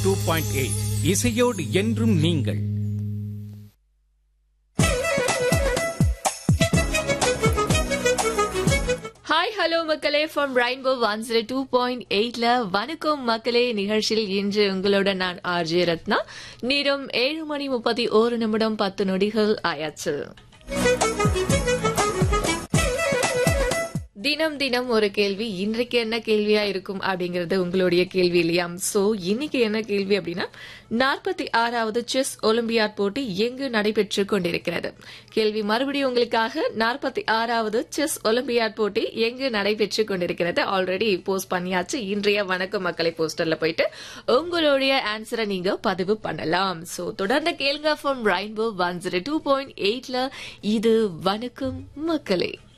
two point eight இசையோடு என்றும் நீங்கள் ஹாய் ஹலோ மக்களே from Rainbow one zero two point எயிட்ல வணக்கம் மக்களே நிகழ்ச்சியில் இன்று உங்களோட நான் ஆர்ஜே ரத்னா நேரம் ஏழு மணி முப்பத்தி ஒரு நிமிடம் பத்து நொடிகள் ஆயாச்சு தினம் தினம் ஒரு கேள்வி இன்றைக்கு என்ன கேள்வியா இருக்கும் அப்படிங்கறது உங்களுடைய கேள்வி இல்லையா சோ இன்னைக்கு என்ன கேள்வி அப்படின்னா நாற்பத்தி ஆறாவது செஸ் ஒலிம்பியாட் போட்டி எங்கு நடைபெற்று கொண்டிருக்கிறது கேள்வி மறுபடியும் உங்களுக்காக நாற்பத்தி ஆறாவது செஸ் ஒலிம்பியாட் போட்டி எங்கு நடைபெற்று கொண்டிருக்கிறது ஆல்ரெடி போஸ்ட் பண்ணியாச்சு இன்றைய வணக்க மக்களை போஸ்டர்ல போயிட்டு உங்களுடைய ஆன்சரை நீங்க பதிவு பண்ணலாம் சோ தொடர்ந்து கேளுங்க from Rainbow one zero two point எயிட்ல இது வணக்கம் மக்களே